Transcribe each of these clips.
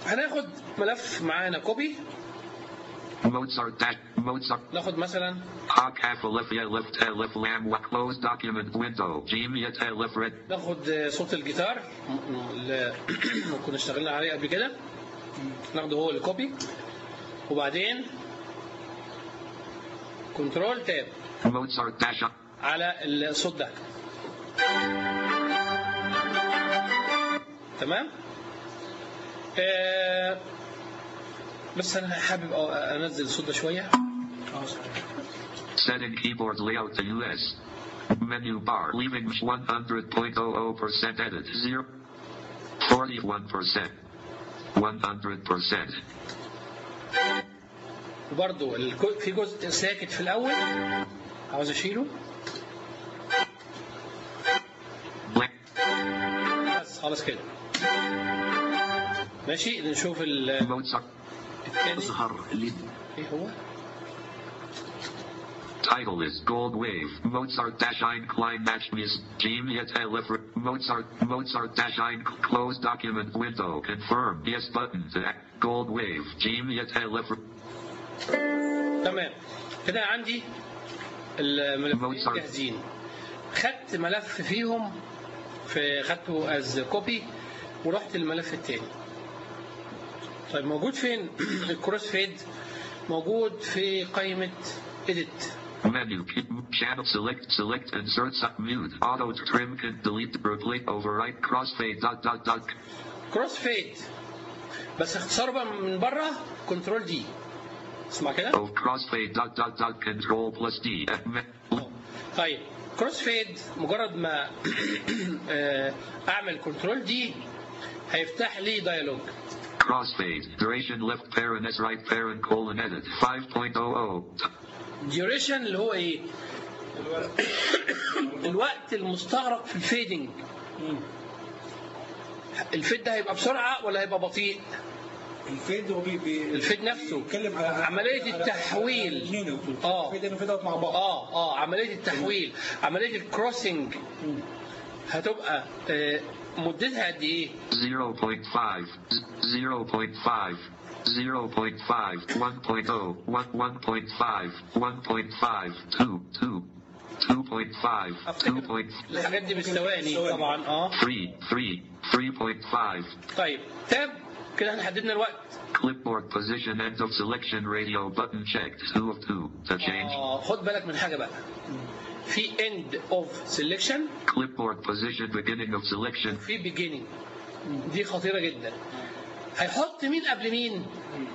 هناخد ملف معانا كوبي Mozart dash Mozart ناخد مثلا Hawk half left left left lamb wa- close document window Gmia left red ناخد صوت الجيتار اللي كنا اشتغلنا عليه قبل كده ناخده هو الكوبي وبعدين كنترول تاب Mozart dash على الصوت ده تمام آه بس انا حابب أ- انزل الصوت ده شويه setting keyboard layout to US menu bar leaving 100.00% edit 0 41% 100% وبرضه الكو- في جزء ساكت في الاول عاوز اشيله blank بس خلاص كده ماشي نشوف ال- Mozart التاني اظهر لي ايه هو Title is Gold Wave. Mozart dash ein Klein Match Mus. Gmia Telefr. Mozart Mozart dash ein close document window. Confirm. Yes button to act. Gold Wave. Gmia Telefr. تمام كده عندي الملفين موزع. جاهزين خدت ملف فيهم في خدته از كوبي ورحت الملف التاني طيب موجود فين الكروس فيد موجود في قائمة edit Menu. P- Channel select. Select. Insert. Sub mute. Auto trim. Can delete. Replace. Overwrite. Crossfade. Dot dot dot. كروس فيد بس اختصاره بقى من بره كنترول دي اسمع كده Oh crossfade. Dot dot dot. Control plus D. Uh, me- طيب كروس فيد مجرد ما آه، اعمل كنترول دي هيفتح لي دايلوج Crossfade. Duration left parent S right parent colon edit. 5.00. ديوريشن اللي هو ايه الوقت المستغرق في الفيدنج الفيد ده هيبقى بسرعه ولا هيبقى بطيء الفيد هو بي بي الفيد نفسه بيتكلم على عمليه التحويل الاثنين اه الفيد والفيد اوت مع بعض اه اه عمليه التحويل عمليه الكروسنج هتبقى آه، مدتها قد ايه 0.5, 0.5, 0.5, 1.0, 1, 1.5, 1.5, 2, 2, 2.5, افتكر 2.3, الحاجات دي بالثواني طبعا اه 3, 3.5. طيب تاب كده احنا حددنا الوقت Clipboard position end of selection radio button checked. 2 of 2 to change. آه خد بالك من حاجه بقى في end of selection Clipboard position beginning of selection. في beginning دي خطيره جدا هيحط مين قبل مين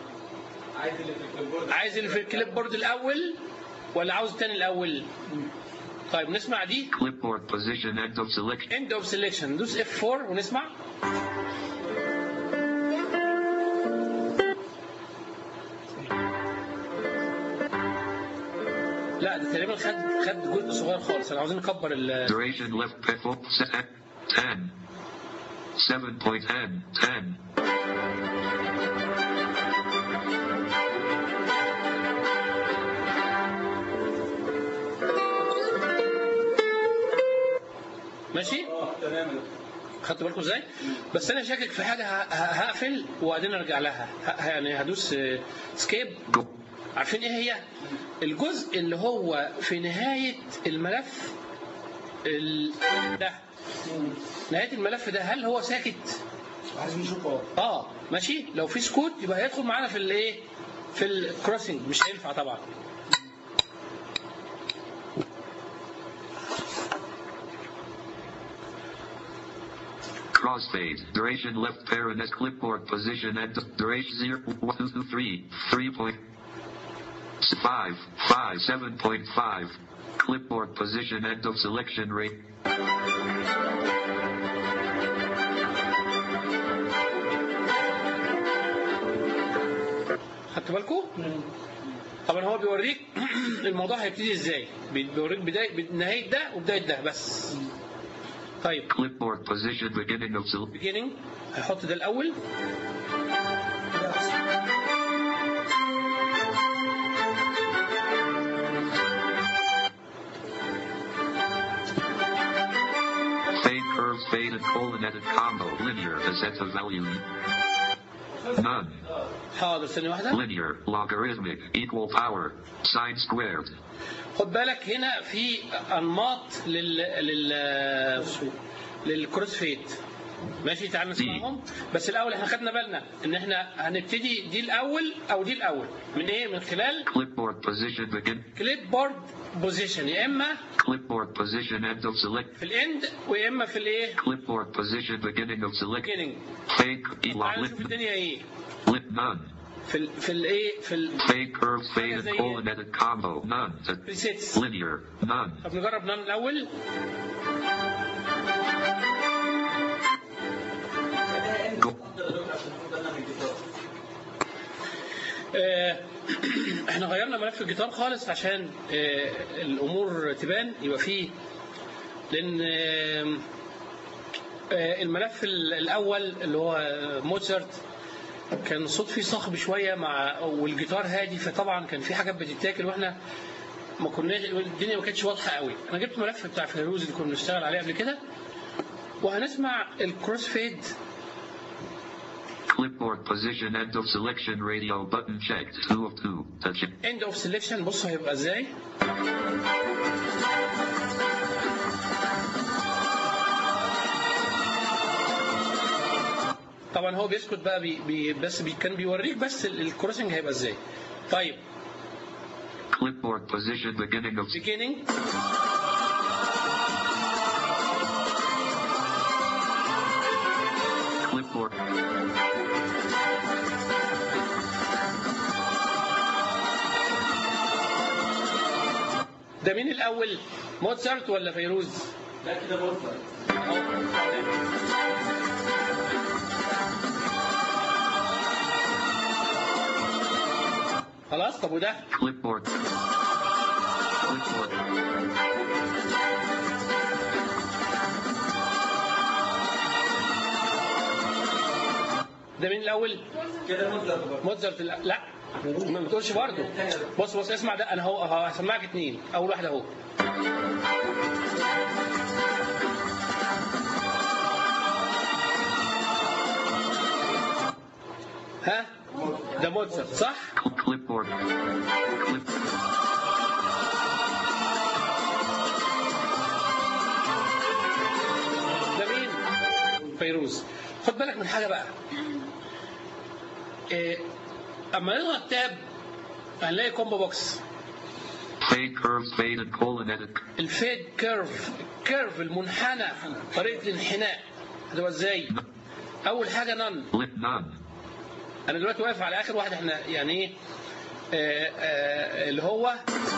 عايز اللي في الكليب بورد الاول ولا عاوز التاني الاول طيب نسمع دي Clipboard position end of selection. end of selection ندوس F4 ونسمع لا ده تقريبا خد خد جزء صغير خالص انا عاوزين نكبر ال Duration left pivot set 10. 7.10. 10. ماشي تمام خدتوا بالكم ازاي بس انا شاكك في حاجه ه- ه- هقفل وبعدين ارجع لها ه- يعني هدوس سكيب Go. عارفين ايه هي الجزء اللي هو في نهايه الملف ال- ده نهايه الملف ده هل هو ساكت عايزين نشوف اه اه ماشي لو في سكوت يبقى هيدخل معانا في الايه في الكروسنج مش هينفع طبعا Crossfade. Duration left parent as clipboard position and duration 0, 1, 2, 2, 3, 3 point, 5, 5, 7.5. Clipboard position end of selection rate. خدتوا بالكم طبعا هو بيوريك الموضوع هيبتدي ازاي بيوريك بدايه نهايه ده وبدايه ده بس طيب Clipboard position beginning of selection. beginning هيحط ده الاول Fade curves fade and colon edit combo linear to set a value. None. حاضر ثانية واحدة Linear. Logarithmic. Equal power. Sine squared. خد بالك هنا في انماط لل لل للكروس فيد ماشي تعال نسمعهم بس الاول احنا خدنا بالنا ان احنا هنبتدي دي الاول او دي الاول من ايه من خلال Clipboard position begin. كليب بورد بوزيشن يا اما Clipboard position end of select. في الاند ويا اما في الايه Clipboard position beginning of select. beginning Fake. Elon. تعال نشوف Lit. الدنيا ايه Lit. None. في ال في الايه في Fake curve fade and colon edit combo. None. البريسيتس Linear. None. طب نجرب نان الاول آه، احنا غيرنا ملف الجيتار خالص عشان آه، الامور تبان يبقى فيه لان آه، آه، الملف ال- الاول اللي هو آه، موتزارت كان الصوت فيه صخب شويه مع والجيتار هادي فطبعا كان في حاجات بتتاكل واحنا ما كناش الدنيا ما كانتش واضحه قوي انا جبت ملف بتاع فيروز اللي كنا بنشتغل عليه قبل كده وهنسمع الكروس فيد Clipboard position end of selection radio button checked. 2 of 2. Touch it. اند اوف سيلكشن بص هيبقى ازاي طبعا هو بيسكت بقى بي بي بس بي كان بيوريك بس ال- الكروسنج هيبقى ازاي طيب Clipboard position beginning of beginning clipboard. ده مين الاول موتسارت ولا فيروز لا كده برضه خلاص طب وده Clipboard. Clipboard. ده مين الاول كده مطلق برضه موتزارت لا لا ما بتقولش برضه بص بص اسمع ده انا هو هو هسمعك اتنين اول واحده اهو ها ده موتزارت صح Cl- Clipboard. Clip. ده مين فيروز خد بالك من حاجه بقى إيه اما نضغط تاب هنلاقي كومبو بوكس Fade curves fade and colon edit. الفيد كيرف كيرف المنحنى طريقه الانحناء هتبقى ازاي اول حاجه نن Lit none. انا دلوقتي واقف على اخر واحد احنا يعني ايه آه، آه، اللي هو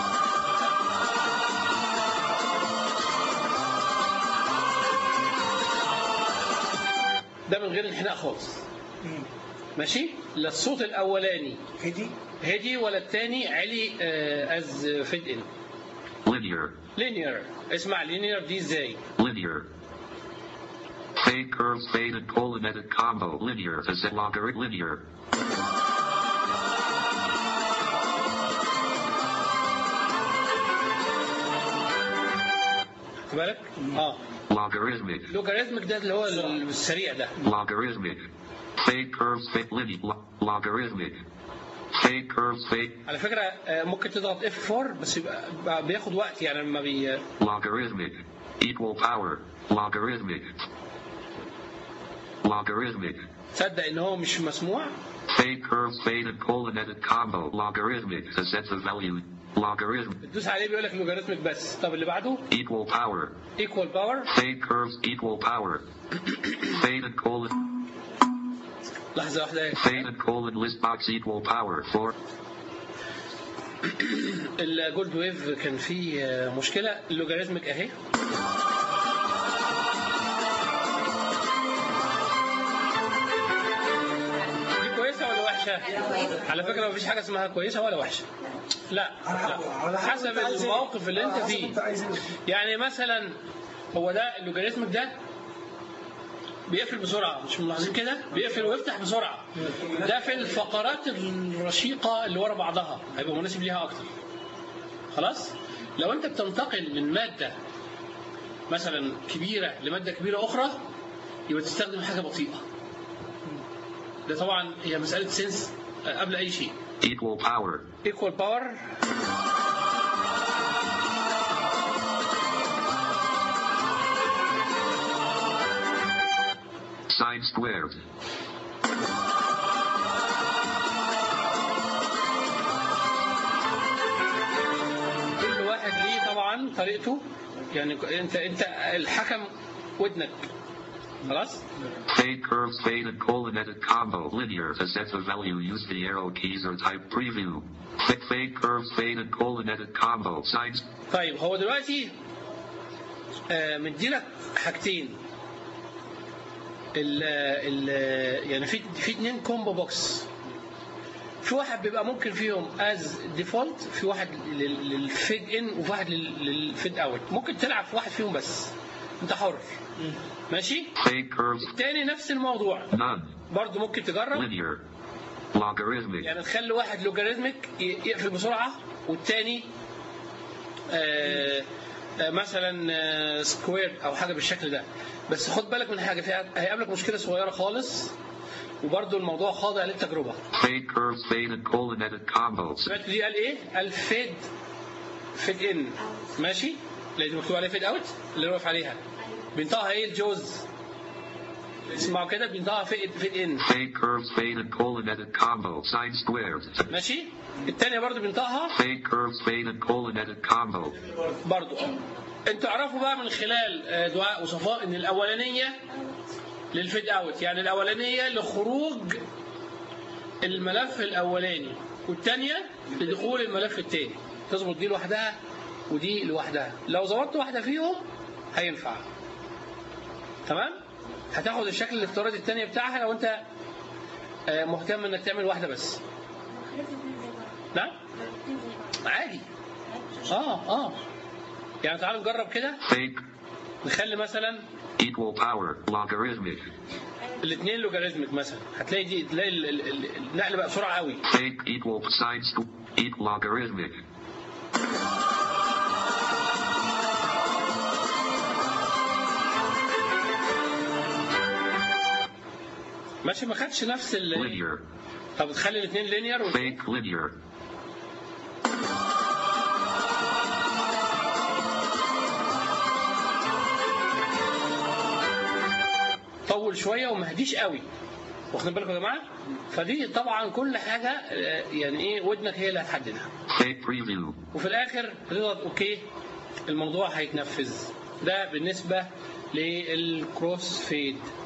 ده من غير انحناء خالص ماشي لا الصوت الاولاني هدي هدي ولا الثاني علي از فيد ان Linear. لينير اسمع لينير دي ازاي Linear. Fade curves fade and colon edit combo. Linear. Is it logarit linear? خد بالك اه Logarithmic. لوغاريتمك ده اللي هو السريع ده Logarithmic. Fade curves fade linear. Lo- logarithmic. Fade curves fade. على فكره آه، ممكن تضغط اف 4 بس يبقى بقى بياخد وقت يعني لما بي Logarithmic. Equal power. Logarithmic. Logarithmic. تصدق ان هو مش مسموع Fade curves fade and colon edit combo. Logarithmic. To set the value. Logarithm. تدوس عليه بيقول لك لوغاريتمك بس طب اللي بعده Equal power. ايكوال باور Fade curves equal power. Fade and colon. لحظه واحده Fade and colon list box equal power. 4. الجولد ويف كان فيه آه، مشكله اللوغاريتمك اهي دي كويسه ولا وحشه؟ على فكره مفيش حاجه اسمها كويسه ولا وحشه لا, لا. حسب الموقف اللي انت فيه انت عايز ايه يعني مثلا هو ده اللوجاريتمك ده بيقفل بسرعة مش ملاحظين كده بيقفل ويفتح بسرعة ده في الفقرات الرشيقة اللي ورا بعضها هيبقى مناسب ليها أكتر خلاص لو أنت بتنتقل من مادة مثلا كبيرة لمادة كبيرة أخرى يبقى تستخدم حاجة بطيئة ده طبعا هي مساله سنس قبل اي شيء Equal power. ايكوال باور Sine squared. كل واحد ليه طبعا طريقته يعني انت انت الحكم ودنك خلاص Fade curves fade and colon edit combo. Linear to set the value. Use the arrow keys or type preview. Click fade curves fade and colon edit combo. Signs. طيب هو دلوقتي آه، مديلك حاجتين ال ال يعني في في اتنين كومبو بوكس في واحد بيبقى ممكن فيهم از ديفولت في واحد لل- للفيد ان وفي واحد لل- للفيد اوت ممكن تلعب في واحد فيهم بس انت حر ماشي Fade curves. التاني نفس الموضوع None. برضو ممكن تجرب Linear. Logarithmic. يعني تخلي واحد لوجاريتمك يقفل بسرعه والتاني آه آه مثلا آه سكوير او حاجه بالشكل ده بس خد بالك من حاجه في هيقابلك مشكله صغيره خالص وبرده الموضوع خاضع للتجربه Fade curves fade and colon edit combo. سمعت دي قال ايه؟ قال فيد فيد ان ماشي؟ اللي مكتوب عليها فيد اوت اللي واقف عليها بينطقها ايه الجوز؟ اسمعوا كده بينطقها فيد فيد ان Fade curves fade and colon edit combo. Sine squared. ماشي؟ الثانيه برضه بينطقها Fade curves fade and colon edit combo. برضو انتوا اعرفوا بقى من خلال آه، دعاء وصفاء ان الاولانيه للفيد اوت يعني الاولانيه لخروج الملف الاولاني والثانيه لدخول الملف الثاني تظبط دي لوحدها ودي لوحدها لو ظبطت واحده فيهم هينفع تمام هتاخد الشكل الافتراضي الثاني بتاعها لو انت آه، مهتم انك تعمل واحده بس نعم عادي اه اه يعني تعالوا نجرب كده Fade. نخلي مثلا Equal power. Logarithmic. الاثنين لوجاريتمك مثلا هتلاقي دي تلاقي ال- ال- ال- النقل بقى بسرعه قوي Fade equal sine squ- equal logarithmic. ماشي ما خدش نفس ال Linear. طب تخلي الاثنين لينير Fake linear. طول شويه وما هديش قوي واخدين بالكم يا جماعه فدي طبعا كل حاجه آه، يعني ايه ودنك هي اللي هتحددها Fake preview. وفي الاخر بتضغط اوكي الموضوع هيتنفذ ده بالنسبه للكروس فيد